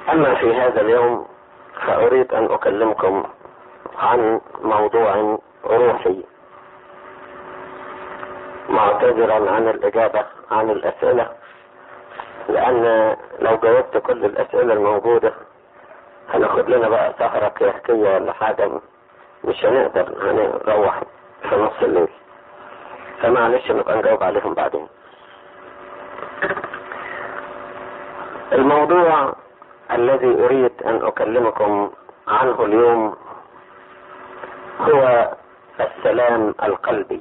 أما في هذا اليوم فأريد أن أكلمكم عن موضوع روحي معتذرا عن الإجابة عن الأسئلة لأن لو جاوبت كل الأسئلة الموجودة هناخد لنا بقى سهرة كيحكية ولا حاجة مش هنقدر هنروح في نص الليل فمعلش نبقى نجاوب عليهم بعدين الموضوع الذي أريد أن أكلمكم عنه اليوم هو السلام القلبي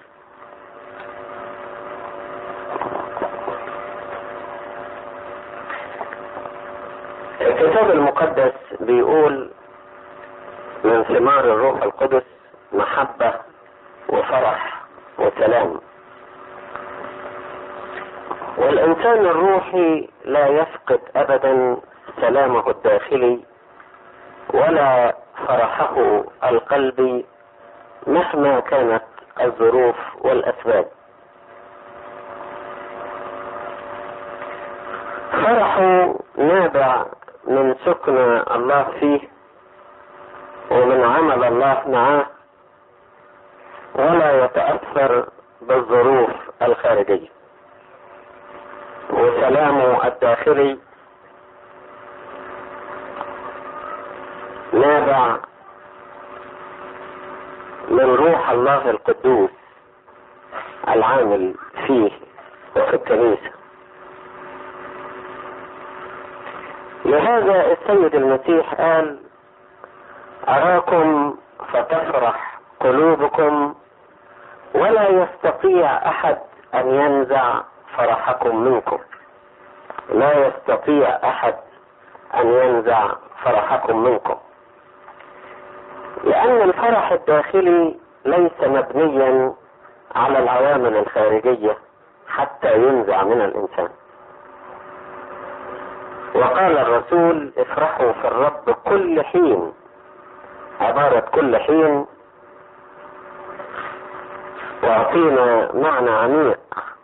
الكتاب المقدس بيقول من ثمار الروح القدس محبة وفرح وسلام والإنسان الروحي لا يفقد أبدا سلامه الداخلي ولا فرحه القلبي مهما كانت الظروف والأسباب فرحه نابع من سكن الله فيه ومن عمل الله معاه ولا يتأثر بالظروف الخارجية وسلامه الداخلي نابع من روح الله القدوس العامل فيه وفي الكنيسة لهذا السيد المسيح قال أراكم فتفرح قلوبكم ولا يستطيع أحد أن ينزع فرحكم منكم لا يستطيع أحد أن ينزع فرحكم منكم لأن الفرح الداخلي ليس مبنيا على العوامل الخارجية حتى ينزع من الإنسان وقال الرسول افرحوا في الرب كل حين عبارة كل حين واعطينا معنى عميق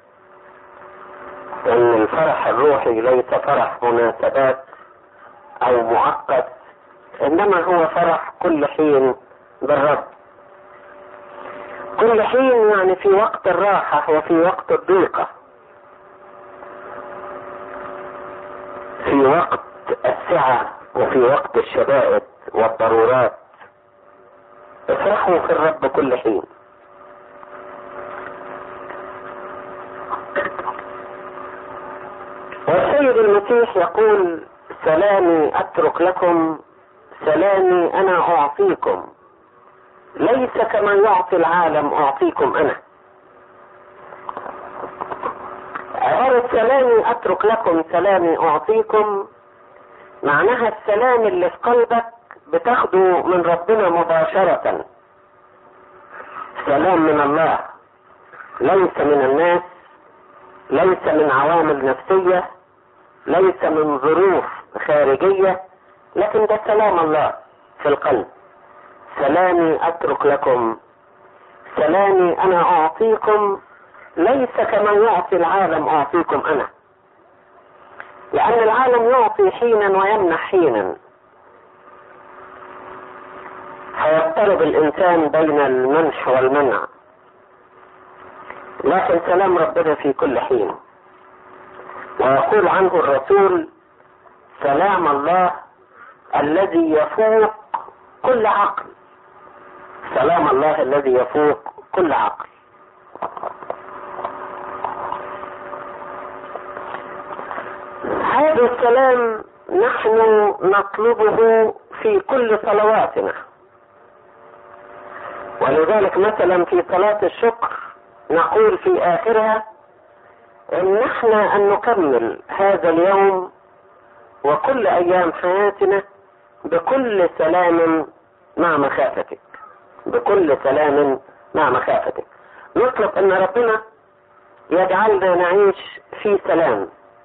ان الفرح الروحي ليس فرح مناسبات او مؤقت انما هو فرح كل حين بالرب كل حين يعني في وقت الراحة وفي وقت الضيقة في وقت السعة وفي وقت الشدائد والضرورات افرحوا في الرب كل حين والسيد المسيح يقول سلامي اترك لكم سلامي انا اعطيكم ليس كما يعطي العالم اعطيكم انا عبارة سلامي اترك لكم سلامي اعطيكم معناها السلام اللي في قلبك بتاخده من ربنا مباشرة سلام من الله ليس من الناس ليس من عوامل نفسية ليس من ظروف خارجية لكن ده سلام الله في القلب سلامي اترك لكم سلامي انا اعطيكم ليس كما يعطي العالم اعطيكم انا لان العالم يعطي حينا ويمنح حينا فيضطرب الانسان بين المنح والمنع لكن سلام ربنا في كل حين ويقول عنه الرسول سلام الله الذي يفوق كل عقل سلام الله الذي يفوق كل عقل هذا السلام نحن نطلبه في كل صلواتنا ولذلك مثلا في صلاة الشكر نقول في آخرها إن نحن أن نكمل هذا اليوم وكل أيام حياتنا بكل سلام مع مخافتك بكل سلام مع مخافتك نطلب أن ربنا يجعلنا نعيش في سلام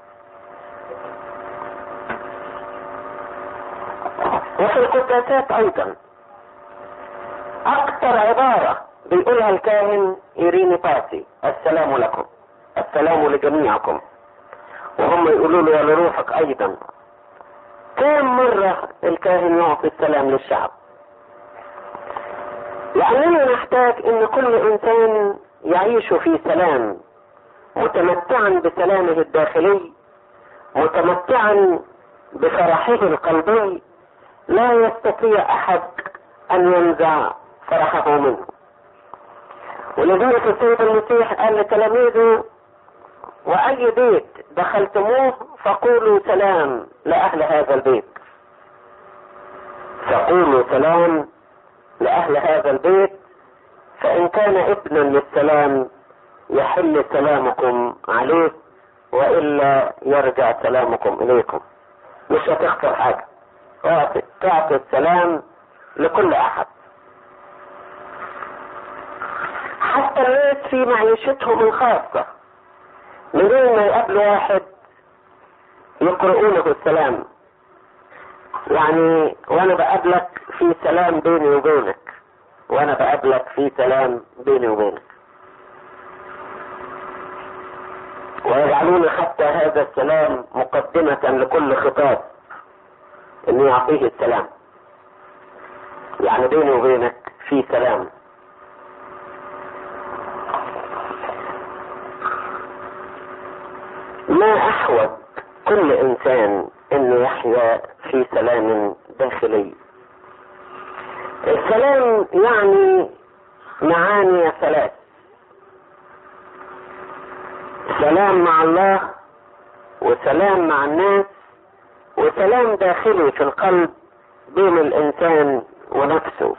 وفي القداسات أيضا أكثر عبارة بيقولها الكاهن إيريني باسي السلام لكم السلام لجميعكم وهم يقولوا له ولروحك أيضا كم مرة الكاهن يعطي السلام للشعب لأننا نحتاج أن كل إنسان يعيش في سلام متمتعا بسلامه الداخلي متمتعا بفرحه القلبي لا يستطيع أحد أن ينزع فرحه منه ولذلك السيد المسيح قال لتلاميذه وأي بيت دخلتموه فقولوا سلام لأهل هذا البيت فقولوا سلام لأهل هذا البيت فإن كان ابنا للسلام يحل سلامكم عليه وإلا يرجع سلامكم إليكم مش هتخسر حاجة تعطي السلام لكل أحد حتى الناس في معيشتهم الخاصة من غير ما يقابلوا واحد يقرؤونه السلام يعني وانا بقابلك في سلام بيني وبينك وانا بقابلك في سلام بيني وبينك ويجعلون حتى هذا السلام مقدمة لكل خطاب انه يعطيه السلام يعني بيني وبينك في سلام ما احوج كل انسان انه يحيا في سلام داخلي السلام يعني معاني ثلاث سلام مع الله وسلام مع الناس وسلام داخلي في القلب بين الانسان ونفسه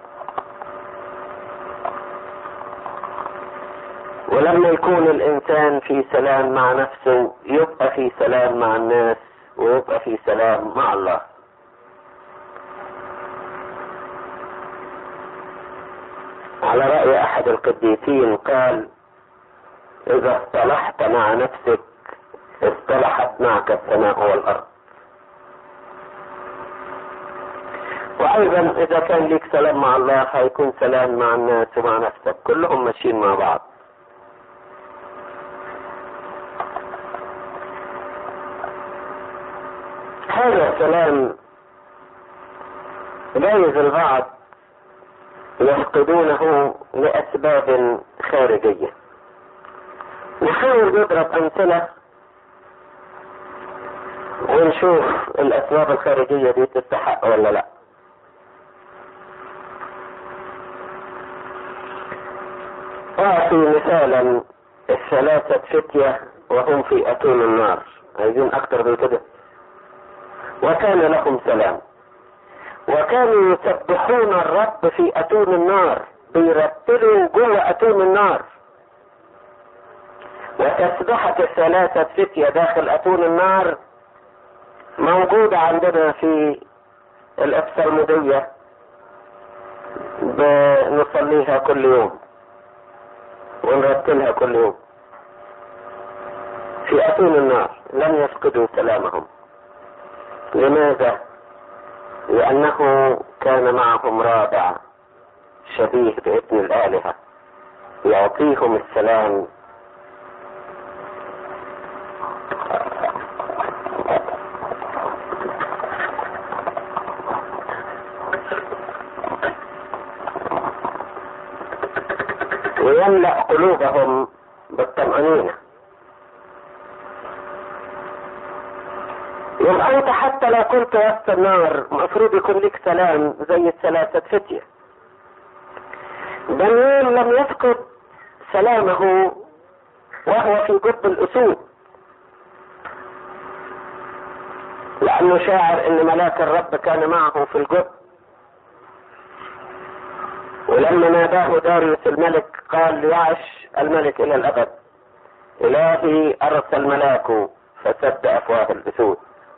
ولما يكون الانسان في سلام مع نفسه يبقى في سلام مع الناس ويبقى في سلام مع الله على رأي احد القديسين قال اذا اصطلحت مع نفسك اصطلحت معك السماء والارض وايضا اذا كان ليك سلام مع الله هيكون سلام مع الناس ومع نفسك كلهم ماشيين مع بعض هذا السلام جايز البعض يفقدونه لأسباب خارجية نحاول نضرب أمثلة ونشوف الأسباب الخارجية دي تستحق ولا لا أعطي مثالا الثلاثة فتية وهم في أتون النار عايزين أكتر من كده وكان لهم سلام وكانوا يسبحون الرب في أتون النار بيرتلوا جوه أتون النار وتسبحة الثلاثة فتية داخل أتون النار موجودة عندنا في الأبسلمودية بنصليها كل يوم ونرتلها كل يوم في أتون النار لم يفقدوا سلامهم لماذا لانه كان معهم رابع شبيه بابن الالهه يعطيهم السلام ويملا قلوبهم بالطمانينه يبقى انت حتى لو كنت وسط النار المفروض يكون لك سلام زي الثلاثة فتية دانيال لم يفقد سلامه وهو في جب الاسود لانه شاعر ان ملاك الرب كان معه في الجب ولما ناداه داريوس الملك قال يعش الملك الى الابد الهي ارسل ملاكه فسد افواه الاسود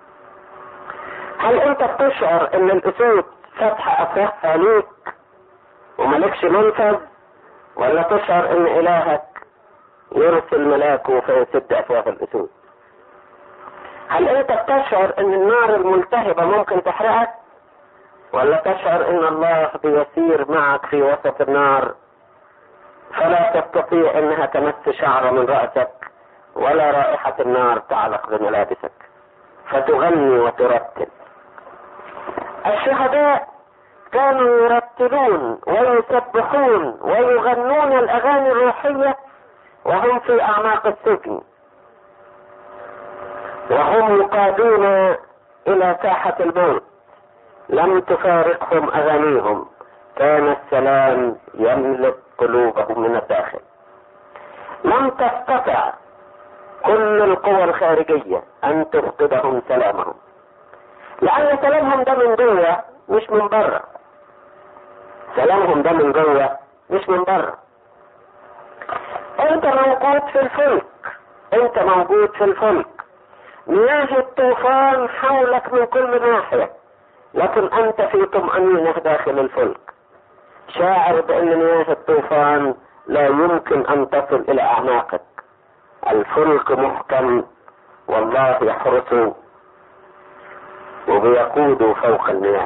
هل انت بتشعر ان الاسود فاتحة افواهها ليك وملكش منفذ ولا تشعر ان الهك يرسل ملاكه فيسد افواه الاسود هل انت بتشعر ان النار الملتهبة ممكن تحرقك ولا تشعر ان الله بيسير معك في وسط النار فلا تستطيع انها تمس شعر من رأسك ولا رائحة النار تعلق بملابسك فتغني وترتل الشهداء كانوا يرتلون ويسبحون ويغنون الاغاني الروحيه وهم في اعماق السجن وهم يقادون الى ساحه الموت لم تفارقهم اغانيهم كان السلام يملك قلوبهم من الداخل لم تستطع كل القوى الخارجية ان تفقدهم سلامهم لان سلامهم ده من جوه مش من بره سلامهم ده من جوه مش من بره انت موجود في الفلك انت موجود في الفلك مياه الطوفان حولك من كل ناحية لكن انت في طمأنينة داخل الفلك شاعر بان مياه الطوفان لا يمكن ان تصل الى اعماقك الفلك محكم والله يحرسه وبيقود فوق المياه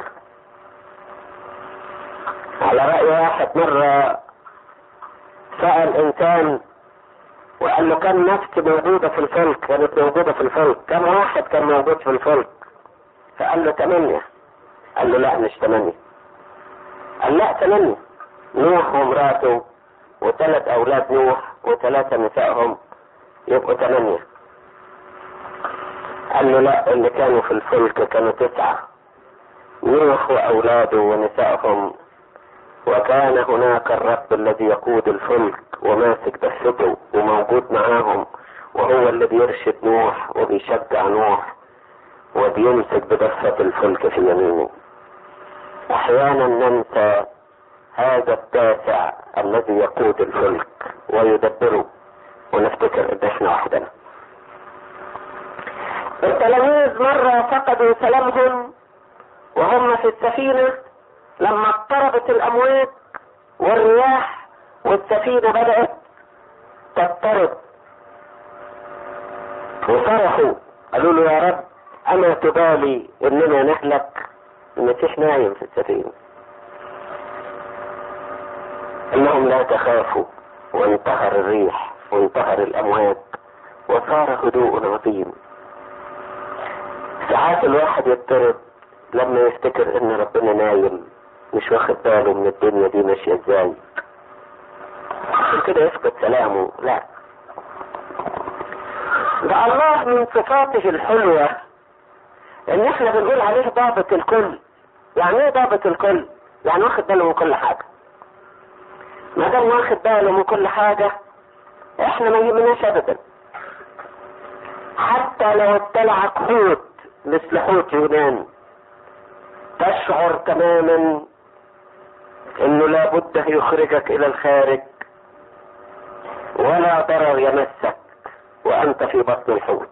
على رأي واحد مرة سأل انسان وقال له كم نفس موجودة في الفلك كانت موجودة في الفلك كم واحد كان موجود في الفلك فقال له ثمانية قال له لا مش ثمانية قال لا ثمانية نوح ومراته وثلاث اولاد نوح وثلاثة نسائهم يبقوا ثمانية قال له لا اللي كانوا في الفلك كانوا تسعة نوح واولاده ونسائهم وكان هناك الرب الذي يقود الفلك وماسك دفته وموجود معاهم وهو اللي بيرشد نوح وبيشجع نوح وبيمسك بدفة الفلك في يمينه احيانا ننسى هذا التاسع الذي يقود الفلك ويدبره ونفتكر ان احنا وحدنا التلاميذ مرة فقدوا سلامهم وهم في السفينة لما اضطربت الامواج والرياح والسفينة بدأت تضطرب وصرخوا قالوا له يا رب اما تبالي اننا نهلك المسيح نايم في السفينة انهم لا تخافوا وانتهر الريح وانتهر الامواج وصار هدوء عظيم ساعات الواحد يضطرب لما يفتكر ان ربنا نايم مش واخد باله من الدنيا دي ماشية ازاي عشان كده يفقد سلامه لا ده الله من صفاته الحلوة ان احنا بنقول عليه ضابط الكل يعني ايه ضابط الكل يعني واخد باله من كل حاجة ما دام واخد باله من كل حاجة احنا ما يهمناش ابدا حتى لو ابتلعك حوت مثل حوت يونان تشعر تماما انه لابد يخرجك الى الخارج ولا ضرر يمسك وانت في بطن الحوت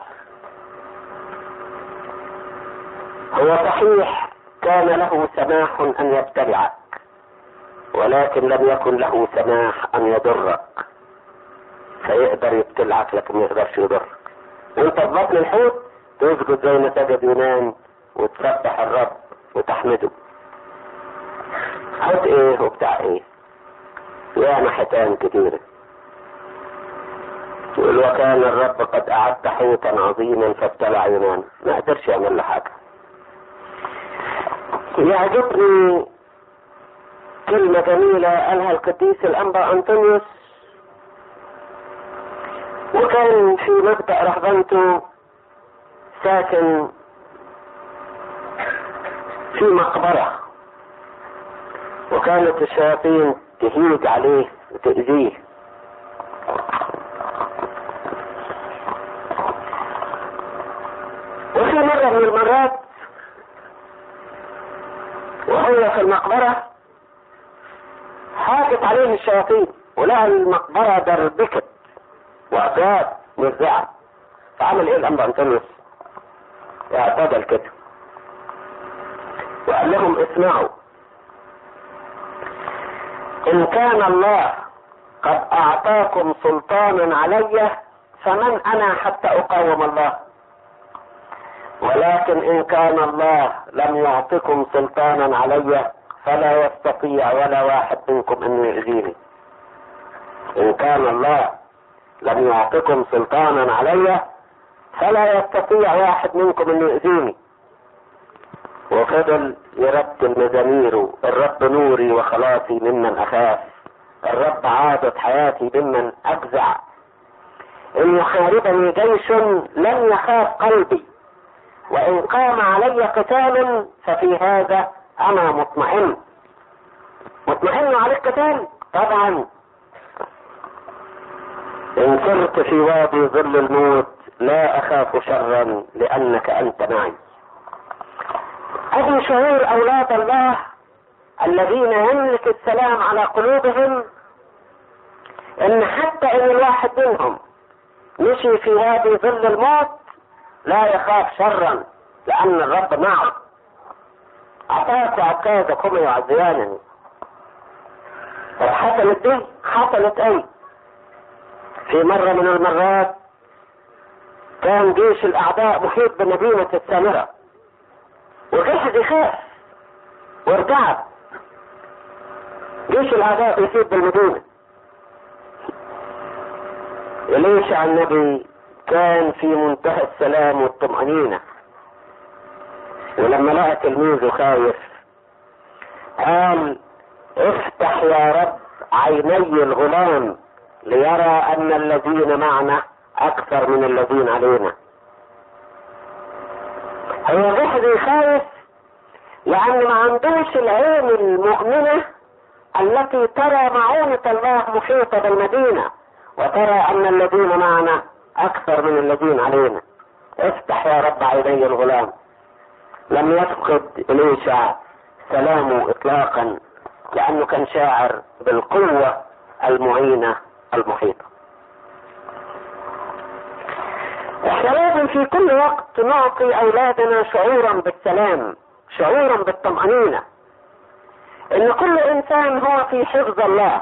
هو صحيح كان له سماح ان يبتلعك ولكن لم يكن له سماح ان يضرك فيقدر يبتلعك لكن ما يقدرش يضرك وانت في بطن الحوت تسجد زي ما سجد يونان وتسبح الرب وتحمده حوت ايه وبتاع ايه يا حيتان كتيرة يقول وكان الرب قد اعد حوتا عظيما فابتلع يونان ما قدرش يعمل له حاجه يعجبني كلمة جميلة قالها القديس الأنبا أنطونيوس وكان في مبدأ رهبنته ساكن في مقبرة وكانت الشياطين تهيج عليه وتأذيه وفي مرة من المرات وهو في المقبرة حاجت عليه الشياطين ولقى المقبرة دربكت وأبواب مرزعة فعمل ايه الأنبا أنطونيوس؟ اعتدل كده وقال لهم اسمعوا ان كان الله قد اعطاكم سلطانا علي فمن انا حتى اقاوم الله ولكن ان كان الله لم يعطكم سلطانا علي فلا يستطيع ولا واحد منكم ان يؤذيني ان كان الله لم يعطكم سلطانا علي فلا يستطيع واحد منكم ان يؤذيني وفضل يرتب مزاميره الرب نوري وخلاصي ممن اخاف الرب عاضد حياتي ممن افزع ان يحاربني جيش لن يخاف قلبي وان قام علي قتال ففي هذا انا مطمئن مطمئن على القتال طبعا ان سرت في وادي ظل الموت لا اخاف شرا لانك انت معي ادي شعور اولاد الله الذين يملك السلام على قلوبهم ان حتى ان الواحد منهم مشي في هذه ظل الموت لا يخاف شرا لان الرب معه اعطاك عكازكم يعزيانني حصلت دي حصلت اي في مرة من المرات كان جيش الاعداء محيط بمدينة السامرة وجحد يخاف وارتعب جيش الاعداء يصيب بالمدينة إليشع النبي كان في منتهى السلام والطمأنينة ولما لقى تلميذه خايف قال افتح يا رب عيني الغلام ليرى ان الذين معنا اكثر من الذين علينا هو جحدي خايف لان ما عندوش العين المؤمنة التي ترى معونة الله محيطة بالمدينة وترى ان الذين معنا اكثر من الذين علينا افتح يا رب عيني الغلام لم يفقد اليشع سلامه اطلاقا لانه كان شاعر بالقوة المعينة المحيطة احنا لازم في كل وقت نعطي اولادنا شعورا بالسلام شعورا بالطمأنينة ان كل انسان هو في حفظ الله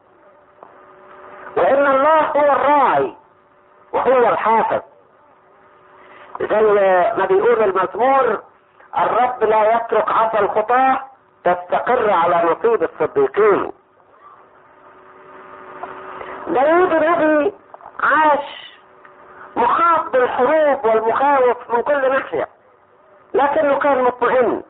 وان الله هو الراعي وهو الحافظ زي ما بيقول المزمور الرب لا يترك عصا الخطاة تستقر على نصيب الصديقين داود النبي عاش محاط بالحروب والمخاوف من كل ناحية لكنه كان مطمئن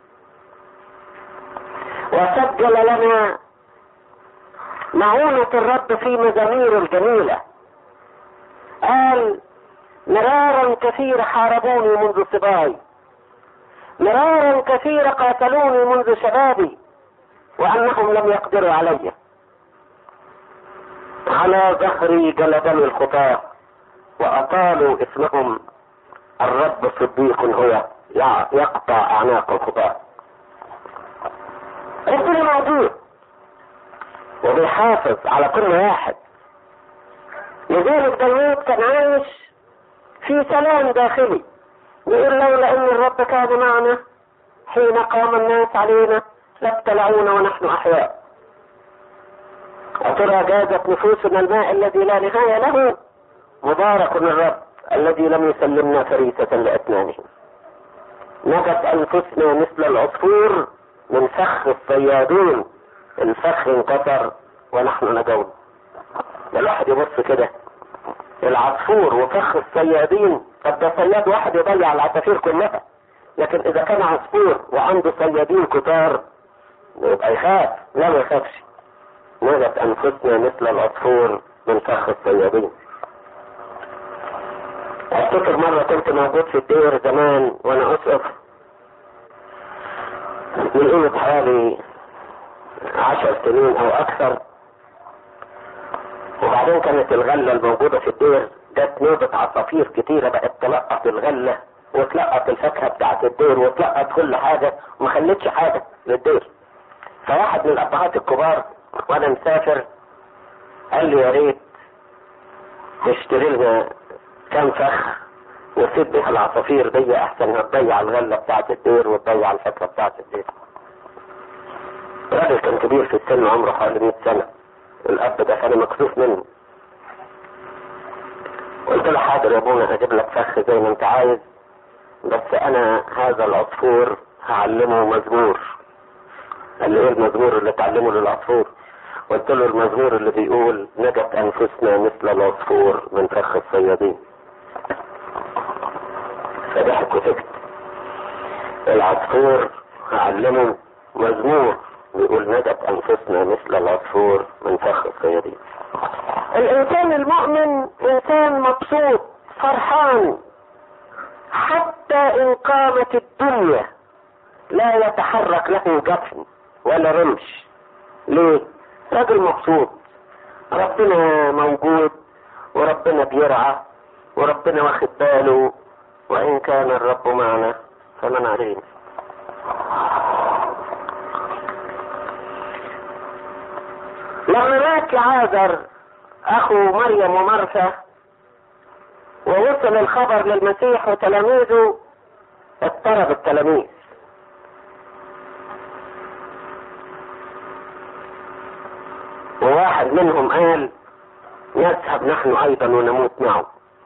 وسجل لنا معونة الرب في مزامير الجميلة قال مرارا كثير حاربوني منذ صباي مرارا كثير قاتلوني منذ شبابي وانهم لم يقدروا علي على ظهري جلدني الخطاة واطالوا اسمهم الرب صديق هو يقطع اعناق الخطاة ربنا موجود وبيحافظ على كل واحد لذلك داوود كان عايش في سلام داخلي يقول لولا ان الرب كان معنا حين قام الناس علينا لابتلعونا ونحن احياء وترى جازت نفوسنا الماء الذي لا نهاية له مبارك الرب الذي لم يسلمنا فريسة لأسنانه نجت أنفسنا مثل العصفور من فخ الصيادين الفخ انكسر ونحن نجون ده الواحد يبص كده العصفور وفخ الصيادين طب ده صياد واحد يضيع العصافير كلها لكن اذا كان عصفور وعنده صيادين كتار يبقى يخاف لا ما يخافش نجت انفسنا مثل العصفور من فخ الصيادين افتكر مرة كنت موجود في الدير زمان وانا اسقف من قيمة حوالي عشر سنين او اكثر وبعدين كانت الغلة الموجودة في الدير جت نوبة عصافير كتيرة بقت تلقط الغلة وتلقط الفاكهة بتاعت الدير وتلقط كل حاجة وما خلتش حاجة للدير فواحد من الابهات الكبار وانا مسافر قال لي يا ريت تشتري لنا كام فخ وسيب بيها العصافير دي احسن هتضيع الغله بتاعت الدير وتضيع الفاكهه بتاعت الدير. راجل كان كبير في السن عمره حوالي 100 سنه. الاب ده كان مكسوف منه. قلت له حاضر يا ابونا اجيب لك فخ زي ما انت عايز بس انا هذا العصفور هعلمه مزمور. قال لي ايه المزمور اللي تعلمه للعصفور؟ قلت له المزمور اللي بيقول نجت انفسنا مثل العصفور من فخ الصيادين. فضحك وسكت العصفور هعلمه مزمور بيقول ندت انفسنا مثل العصفور من فخ الصيادين الانسان المؤمن انسان مبسوط فرحان حتى ان قامت الدنيا لا يتحرك له جفن ولا رمش ليه راجل مبسوط ربنا موجود وربنا بيرعى وربنا واخد باله وان كان الرب معنا فمن علينا لما مات عازر اخو مريم ومرثا ووصل الخبر للمسيح وتلاميذه اضطرب التلاميذ وواحد منهم قال نذهب نحن ايضا ونموت معه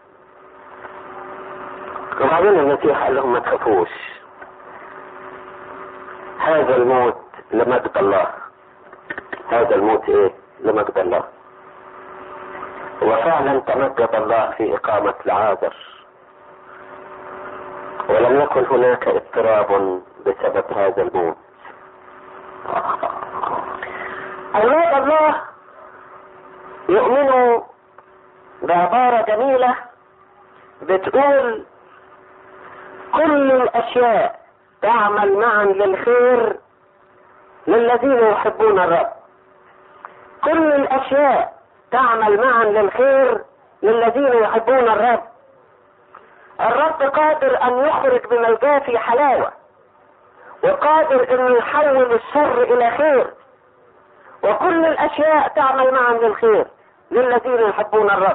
وبعدين المسيح قال لهم ما تخافوش هذا الموت لمجد الله هذا الموت ايه لمجد الله وفعلا تمجد الله في اقامة العازر ولم يكن هناك اضطراب بسبب هذا الموت اولاد الله يؤمنوا بعبارة جميلة بتقول كل الاشياء تعمل معا للخير للذين يحبون الرب كل الاشياء تعمل معا للخير للذين يحبون الرب الرب قادر ان يخرج من الجافي حلاوة وقادر ان يحول الشر الى خير وكل الاشياء تعمل معا للخير للذين يحبون الرب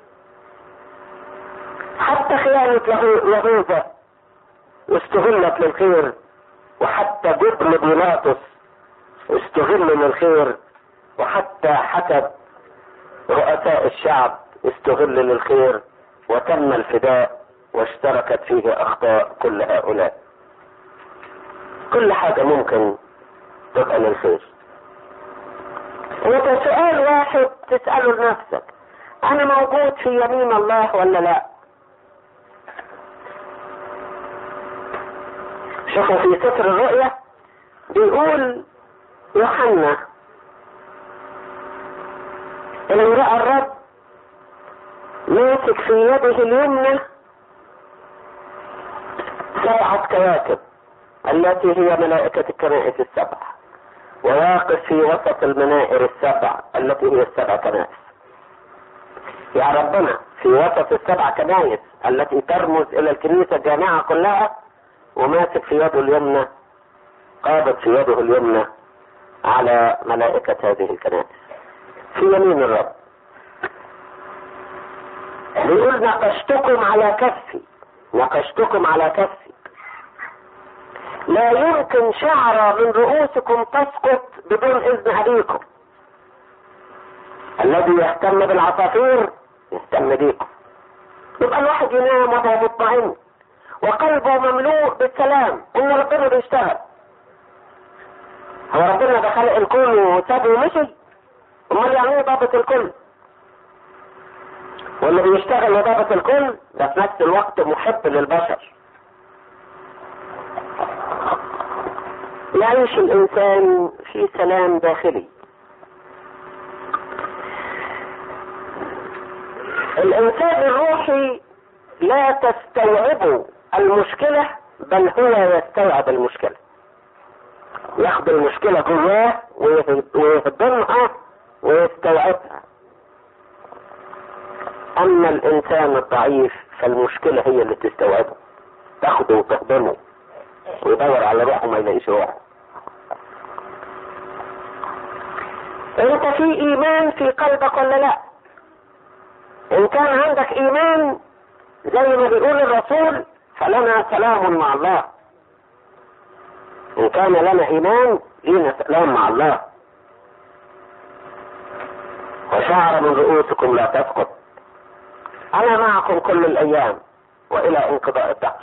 حتى خيانة يهوذا استغلت للخير وحتى جبن بيلاطس استغل للخير وحتى حسب رؤساء الشعب استغل للخير وتم الفداء واشتركت فيه اخطاء كل هؤلاء كل حاجة ممكن تبقى للخير انت سؤال واحد تسأله لنفسك انا موجود في يمين الله ولا لا شوفوا في سفر الرؤيا بيقول يوحنا ان رأى الرب ماسك في يده اليمنى سبعة كواكب التي هي ملائكة الكنائس السبع وواقف في وسط المنائر السبع التي هي السبع كنائس يا ربنا في وسط السبع كنائس التي ترمز الى الكنيسة الجامعة كلها وماسك في يده اليمنى قابض في يده اليمنى على ملائكة هذه الكنائس في يمين الرب بيقول نقشتكم على كفي نقشتكم على كفي لا يمكن شعرة من رؤوسكم تسقط بدون إذن أبيكم الذي يهتم بالعصافير يهتم بيكم يبقى الواحد ينام وهو مطمئن وقلبه مملوء بالسلام ان ربنا بيشتغل هو ربنا ده خلق الكل وسابه ومشي امال يعني ايه ضابط الكل واللي بيشتغل وضابط الكل ده في نفس الوقت محب للبشر يعيش الانسان في سلام داخلي الانسان الروحي لا تستوعبه المشكلة بل هو يستوعب المشكلة ياخد المشكلة جواه ويهضمها ويستوعبها اما الانسان الضعيف فالمشكلة هي اللي تستوعبه تاخده وتهضمه ويدور على روحه ما يلاقيش روحه انت في ايمان في قلبك ولا لا ان كان عندك ايمان زي ما بيقول الرسول فلنا سلام مع الله ان كان لنا ايمان لنا سلام مع الله وشعر من رؤوسكم لا تسقط انا معكم كل الايام والى انقضاء الدهر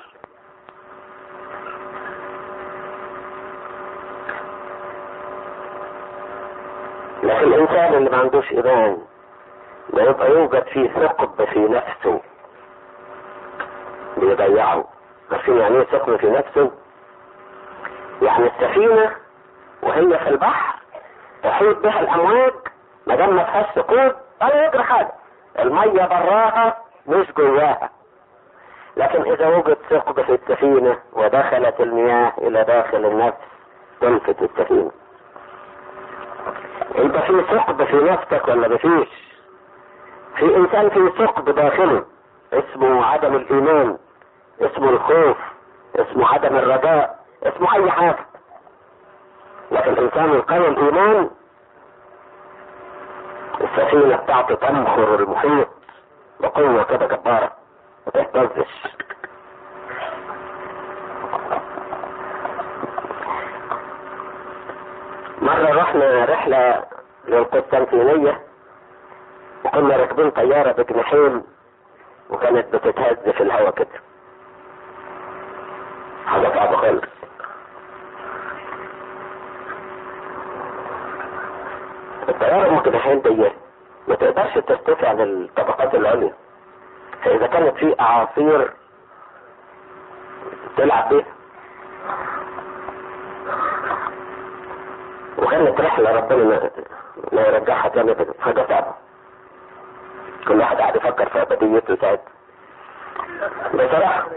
لكن الانسان اللي ما عندوش ايمان ما يبقى يوجد فيه ثقب في نفسه بيضيعه عارفين يعني ايه ثقب في نفسه يعني السفينة وهي في البحر تحيط بها الامواج ما دام ما فيهاش سقوط ولا يجري حاجة المية براها مش جواها لكن اذا وجد ثقب في السفينة ودخلت المياه الى داخل النفس تنفت السفينة انت في ثقب في نفسك ولا مفيش في انسان في ثقب داخله اسمه عدم الايمان اسمه الخوف اسمه عدم الرجاء اسمه اي حاجة لكن الانسان القوي الايمان السفينة بتاعته تنخر المحيط بقوة كده جبارة ما تهتزش مرة رحنا رحلة للقسطنطينية وكنا راكبين طيارة بجناحين وكانت بتتهز في الهواء كده حاجة صعبة خالص الطيارة المجناحين دي ما تقدرش ترتفع للطبقات العليا فإذا كانت في أعاصير تلعب بيها وكانت رحلة ربنا ما, ما يرجعها تاني كده حاجة صعبة كل واحد قاعد يفكر في أبديته ساعتها بصراحة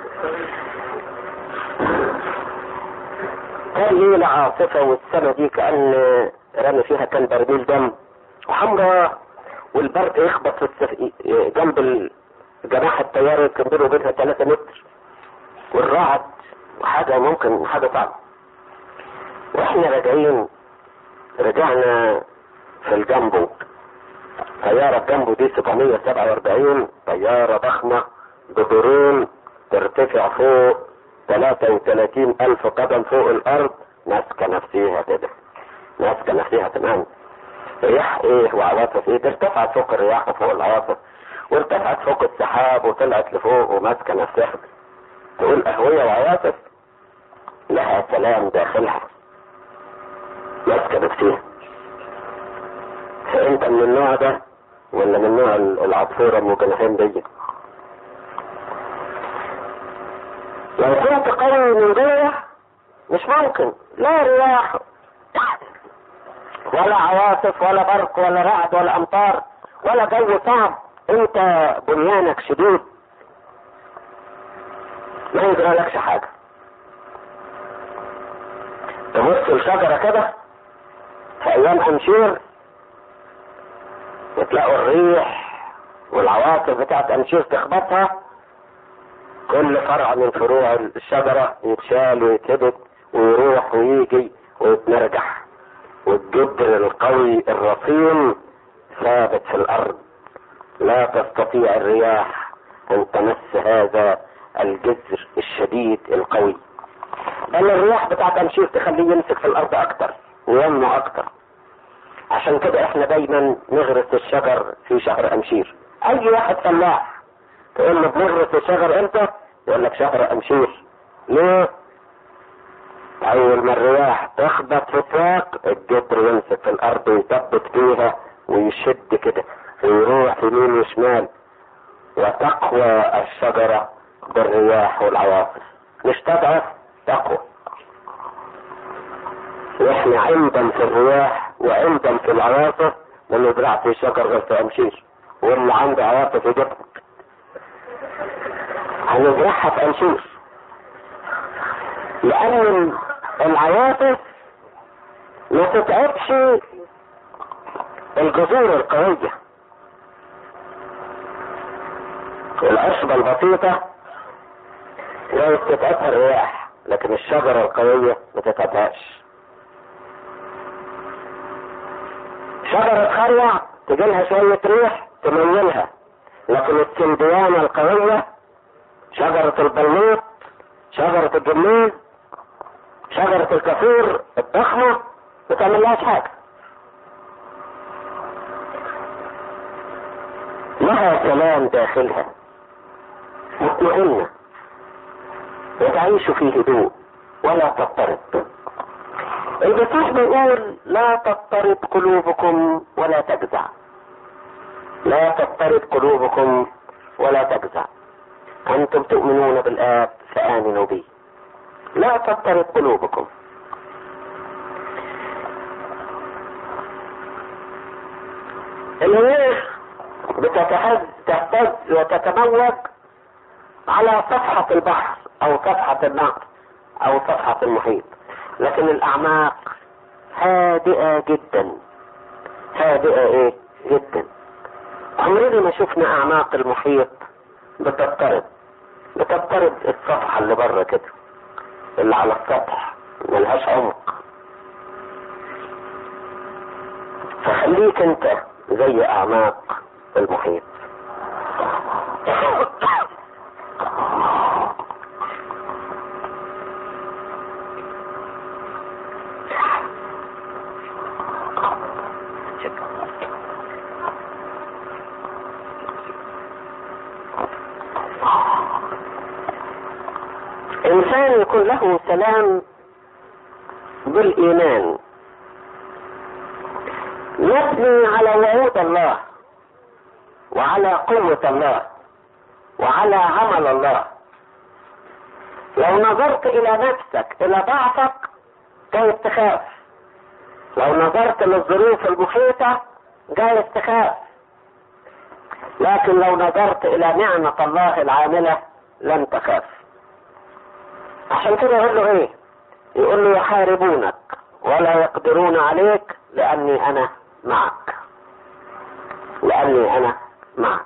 كان ليلة عاصفة والسما دي كأن رمي فيها كان برميل دم وحمراء والبرق يخبط في السف... جنب جناح الطيارة يمكن بينه وبينها 3 متر والرعد وحاجة ممكن حاجة صعبة واحنا راجعين رجعنا في الجامبو طيارة جامبو دي 747 طيارة ضخمة بدورين ترتفع فوق 33 ألف قدم فوق الأرض ماسكة نفسيها كده ماسكة نفسيها تمام رياح ايه وعواصف ايه دي ارتفعت فوق الرياح وفوق العواصف وارتفعت فوق السحاب وطلعت لفوق وماسكة نفسها تقول أهوية وعواصف لها سلام داخلها ماسكة نفسيها فانت من النوع ده ولا من نوع العصفورة المجنحين دي لو كنت قوي من جوه مش ممكن لا رياح ولا عواصف ولا برق ولا رعد ولا امطار ولا جو صعب انت بنيانك شديد ما يجرى لكش حاجة تبص الشجرة كده في ايام انشير وتلاقوا الريح والعواصف بتاعت انشير تخبطها كل فرع من فروع الشجرة يتشال ويتهبط ويروح ويجي ويتمرجح والجدر القوي الرصين ثابت في الارض لا تستطيع الرياح ان تمس هذا الجذر الشديد القوي بل الرياح بتاعت انشير تخليه يمسك في الارض اكتر وينمو اكتر عشان كده احنا دايما نغرس الشجر في شهر امشير اي واحد فلاح تقول له بنغرس الشجر امتى يقول لك شهر امشير ليه اول ما الرياح تخبط في الساق الجدر يمسك في الارض ويثبت فيها ويشد كده ويروح يمين وشمال وتقوى الشجرة بالرياح والعواصف مش تضعف تقوى واحنا عمدا في الرياح وعمدا في العواصف ما نزرعش الشجر غير في امشير واللي عنده عواصف يجيبها هنزرعها في انشير لان العواصف ما تتعبش الجذور القوية العشبة البسيطة لا تتعبها الرياح لكن الشجرة القوية ما تتعبهاش شجرة خروع تجيلها شوية ريح تميلها لكن السنديانة القوية شجرة البلوط شجرة الجميل شجرة الكافور الضخمة ما تعملهاش حاجة لها سلام داخلها مطمئنة وتعيش في هدوء ولا تضطرب المسيح بيقول لا تضطرب قلوبكم ولا تجزع لا تضطرب قلوبكم ولا تجزع انتم تؤمنون بالاب فامنوا بي لا تضطرب قلوبكم الريح بتتهز تهتز وتتموج على صفحة البحر او صفحة النهر او صفحة المحيط لكن الاعماق هادئة جدا هادئة ايه جدا عمرنا ما شفنا اعماق المحيط بتضطرب بتضطرب الصفحة اللي بره كده اللي على السطح ملهاش عمق فخليك انت زي اعماق المحيط انسان يكون له سلام بالايمان يبني على وعود الله وعلى قوة الله وعلى عمل الله لو نظرت الى نفسك الى ضعفك جايز تخاف لو نظرت للظروف المحيطة جايز تخاف لكن لو نظرت الى نعمة الله العاملة لن تخاف عشان كده يقول له ايه يقول له يحاربونك ولا يقدرون عليك لاني انا معك لاني انا معك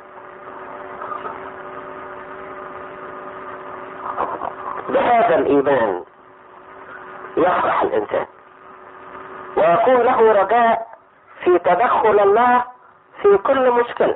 بهذا الايمان يفرح الانسان ويكون له رجاء في تدخل الله في كل مشكله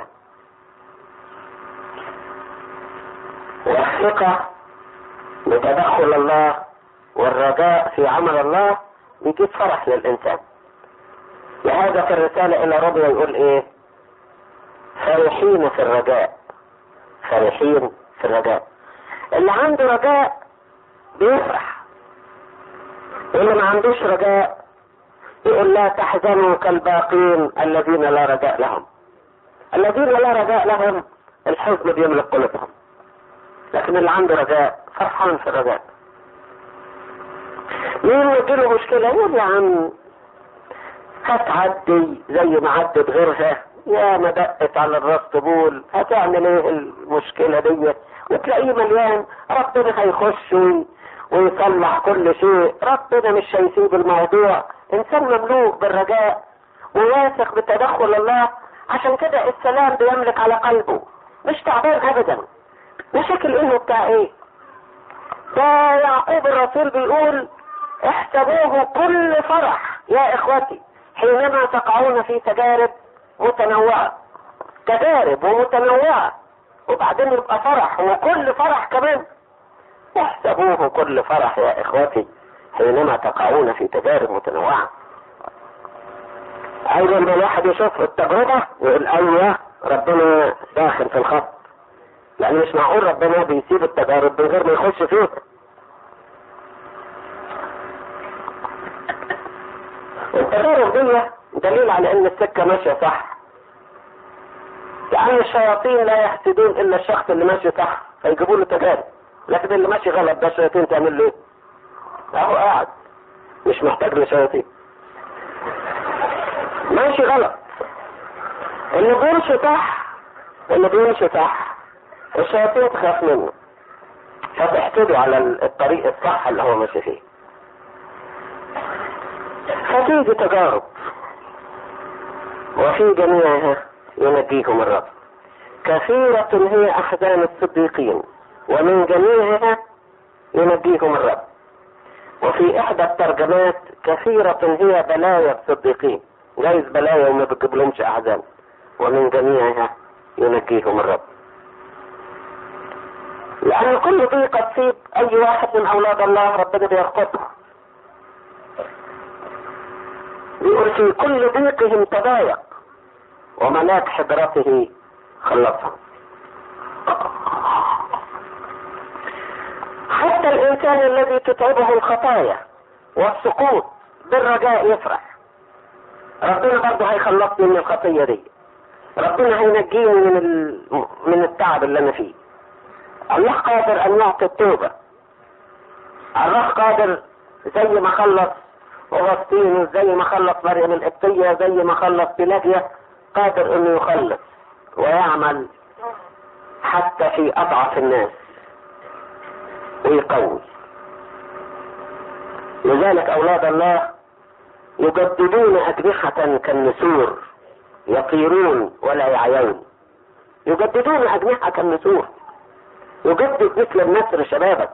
والثقه بتدخل الله والرجاء في عمل الله بيجيب فرح للإنسان لهذا في الرسالة إلى ربنا يقول إيه فرحين في الرجاء فرحين في الرجاء اللي عنده رجاء بيفرح واللي ما عندوش رجاء يقول لا تحزنوا كالباقين الذين لا رجاء لهم الذين لا رجاء لهم الحزن بيملك قلوبهم لكن اللي عنده رجاء فرحان في الرجاء مين يجيله مشكلة يقول يا عم هتعدي زي ما عدت غيرها يا ما دقت على الراس طبول هتعمل ايه المشكلة دي وتلاقيه مليان ربنا هيخش ويصلح كل شيء ربنا مش هيسيب الموضوع انسان مملوء بالرجاء وواثق بتدخل الله عشان كده السلام بيملك على قلبه مش تعبان ابدا مشاكل انه بتاع ايه ده يعقوب الرسول بيقول احسبوه كل فرح يا اخوتي حينما تقعون في تجارب متنوعة تجارب ومتنوعة وبعدين يبقى فرح وكل فرح كمان احسبوه كل فرح يا اخوتي حينما تقعون في تجارب متنوعة ايضا ما الواحد يشوف التجربة يقول ايوه ربنا داخل في الخط لان مش معقول ربنا بيسيب التجارب من غير ما يخش فيها التجارب دي دليل على ان السكه ماشيه صح لان الشياطين لا يحسدون الا الشخص اللي ماشي صح فيجيبوا له تجارب لكن اللي ماشي غلط ده الشياطين تعمل له ايه؟ اهو قاعد مش محتاج لشياطين ماشي غلط اللي بيمشي صح اللي بيمشي صح الشياطين تخاف منه فتحسده على الطريق الصح اللي هو ماشي فيه فتيجي تجارب وفي جميعها ينجيكم الرب كثيرة هي أحزان الصديقين ومن جميعها ينجيكم الرب وفي إحدى الترجمات كثيرة هي بلايا الصديقين جايز بلايا وما بتجيب لهمش أحزان ومن جميعها ينجيهم الرب لأن كل ضيقة تصيب أي واحد من أولاد الله ربنا بيرقصها يقول في كل ضيقهم تضايق وملاك حضرته خلصهم حتى الإنسان الذي تتعبه الخطايا والسقوط بالرجاء يفرح ربنا برضه هيخلصني من الخطية دي ربنا هينجيني من ال... من التعب اللي انا فيه الله قادر ان يعطي التوبة الله قادر زي ما خلص أغسطينوس زي ما خلص مريم القبطية زي ما خلص بلاجيا قادر انه يخلص ويعمل حتى في اضعف الناس ويقوي لذلك اولاد الله يجددون اجنحة كالنسور يطيرون ولا يعيون يجددون اجنحة كالنسور يجدد مثل النسر شبابك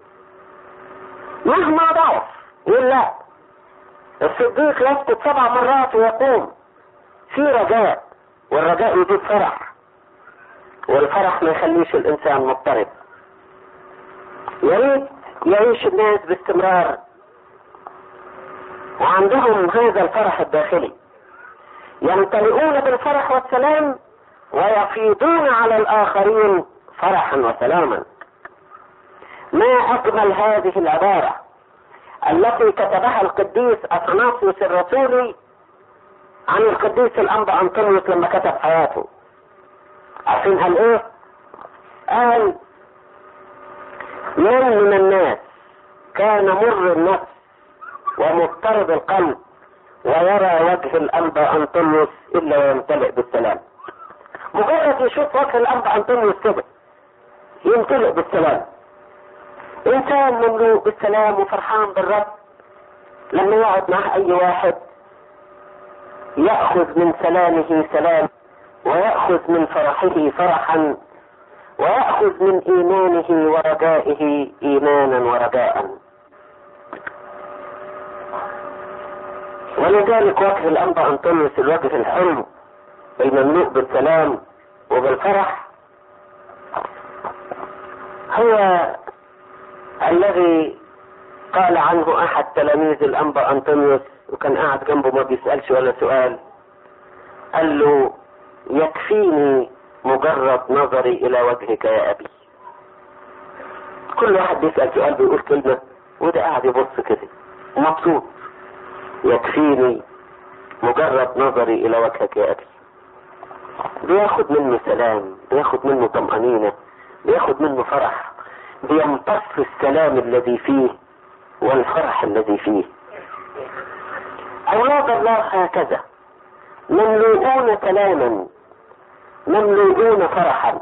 مهما ضعف يقول لا الصديق يسقط سبع مرات ويقوم في رجاء والرجاء يجيب فرح والفرح ما يخليش الانسان مضطرب يا ريت يعيش الناس باستمرار وعندهم هذا الفرح الداخلي يمتلئون بالفرح والسلام ويفيضون على الاخرين فرحا وسلاما ما اجمل هذه العباره التي كتبها القديس اثناسيوس الرسولي عن القديس الانبا انطونيوس لما كتب حياته عارفين قال ايه قال من من الناس كان مر النفس ومضطرب القلب ويرى وجه الانبا انطونيوس الا ويمتلئ بالسلام مجرد يشوف وجه الانبا انطونيوس كده يمتلئ بالسلام انسان مملوء بالسلام وفرحان بالرب لما يقعد مع اي واحد يأخذ من سلامه سلام ويأخذ من فرحه فرحا ويأخذ من إيمانه ورجائه إيمانا ورجاء ولذلك وجه الأنبا أنطونيوس الوجه الحلو المملوء بالسلام وبالفرح هو الذي قال عنه أحد تلاميذ الأنبا أنطونيوس وكان قاعد جنبه ما بيسألش ولا سؤال قال له يكفيني مجرد نظري الى وجهك يا ابي كل واحد بيسأل سؤال بيقول كلمة وده قاعد يبص كده ومبسوط يكفيني مجرد نظري الى وجهك يا ابي بياخد منه سلام بياخد منه طمأنينة بياخد منه فرح بيمتص السلام الذي فيه والفرح الذي فيه أولاد الله هكذا مملوءون كلاما مملوءون فرحا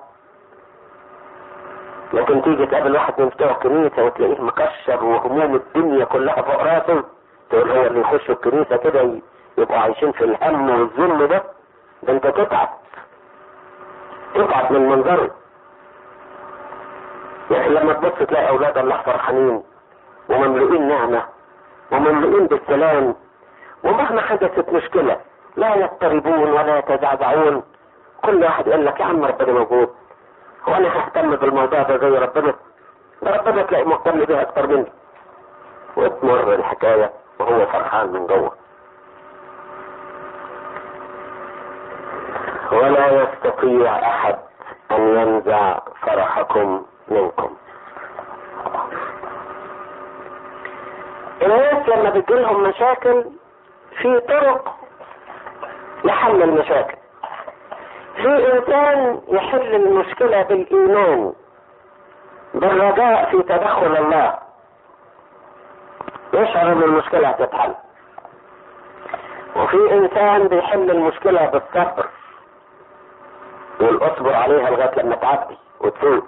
لكن تيجي تقابل واحد من بتوع الكنيسة وتلاقيه مكشر وهموم الدنيا كلها فوق راسه تقول هو اللي يخشوا الكنيسة كده يبقوا عايشين في الهم والظلم ده ده انت تتعب تتعب من منظره يعني لما تبص تلاقي اولاد الله فرحانين ومملوئين نعمة ومملوئين بالسلام ومهما حدثت مشكلة لا يضطربون ولا يتزعزعون كل واحد يقول لك يا عم ربنا موجود هو انا ههتم بالموضوع ده زي ربنا ده ربنا تلاقي مهتم بيه اكتر مني وتمر الحكاية وهو فرحان من جوه ولا يستطيع احد ان ينزع فرحكم منكم الناس لما بتجيلهم مشاكل في طرق لحل المشاكل في انسان يحل المشكلة بالايمان بالرجاء في تدخل الله يشعر ان المشكلة هتتحل وفي انسان بيحل المشكلة بالصبر يقول اصبر عليها لغاية لما تعدي وتفوت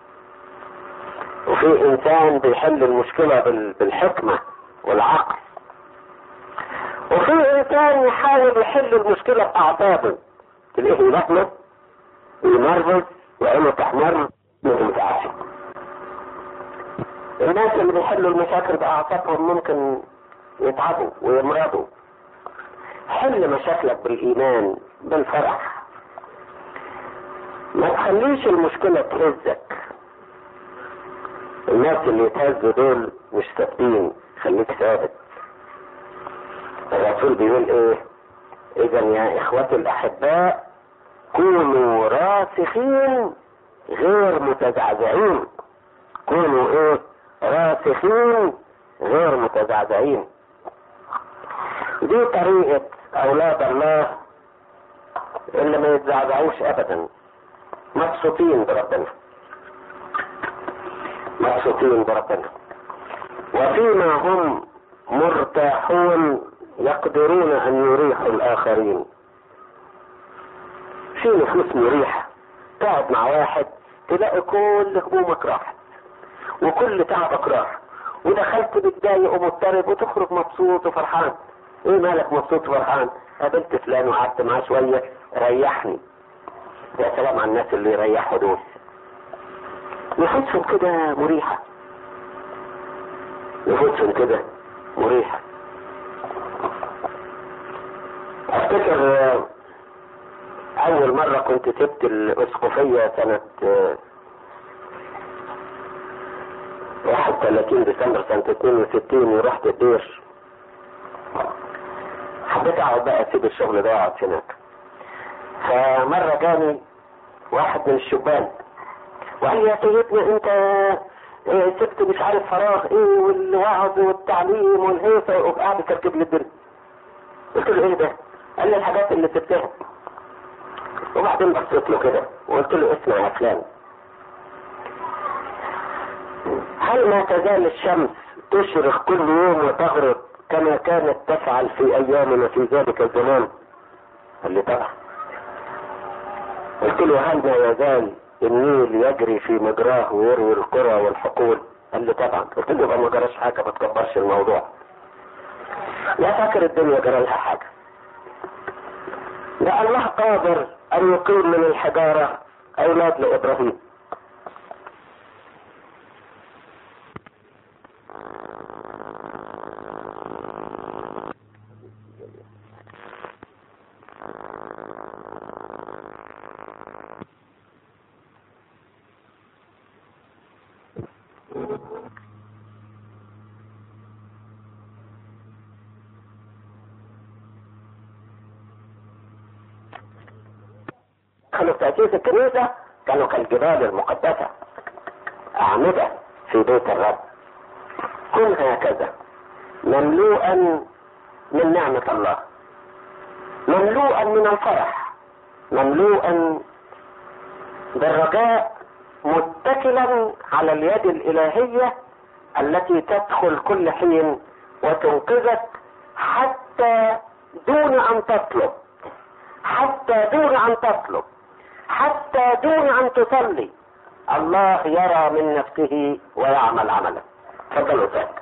وفي انسان بيحل المشكلة بالحكمة والعقل وفي انسان يحاول يحل المشكلة باعصابه تلاقيه يلخبط ويمرض وعينه تحمر ويتعافى الناس اللي بيحلوا المشاكل باعصابهم ممكن يتعبوا ويمرضوا حل مشاكلك بالايمان بالفرح ما تخليش المشكلة تهزك الناس اللي يتهزوا دول مش ثابتين خليك ثابت الرسول بيقول ايه اذا يا اخوتي الاحباء كونوا راسخين غير متزعزعين كونوا ايه راسخين غير متزعزعين دي طريقة اولاد الله اللي ما يتزعزعوش ابدا مبسوطين بربنا مبسوطين بربنا وفيما هم مرتاحون يقدرون ان يريحوا الاخرين في نفوس مريحة تقعد مع واحد تلاقي كل همومك راحت وكل تعبك راح ودخلت متضايق ومضطرب وتخرج مبسوط وفرحان ايه مالك مبسوط وفرحان قابلت فلان وقعدت معاه شوية ريحني يا سلام على الناس اللي يريحوا دول نفوسهم كده مريحة نفوسهم كده مريحة افتكر اول مرة كنت سبت الاسقفية سنة 31 ديسمبر سنة 62 ورحت الدير حبيت اقعد بقى اسيب الشغل ده واقعد هناك فمرة جاني واحد من الشبان وقال لي يا سيدنا انت إيه سبت مش عارف فراغ ايه والوعظ والتعليم والهيصة وقاعد يكركب لي الدنيا قلت له ايه ده؟ قال لي الحاجات اللي سبتها وبعدين بصيت له كده وقلت له اسمع يا فلان هل ما تزال الشمس تشرق كل يوم وتغرب كما كانت تفعل في ايامنا في ذلك الزمان قال لي طبعا قلت له هل ما يزال النيل يجري في مجراه ويروي القرى والحقول قال لي طبعا قلت له يبقى ما جراش حاجه ما تكبرش الموضوع لا فاكر الدنيا جرى لها حاجه ده الله قادر ان يقيم من الحجاره اولاد لابراهيم كانوا في تأسيس الكنيسة كانوا كالجبال المقدسة أعمدة في بيت الرب كن هكذا مملوءا من نعمة الله مملوءا من الفرح مملوءا بالرجاء متكلا على اليد الإلهية التي تدخل كل حين وتنقذك حتى دون أن تطلب حتى دون أن تطلب حتى دون أن تصلي الله يرى من نفسه ويعمل عملا تفضلوا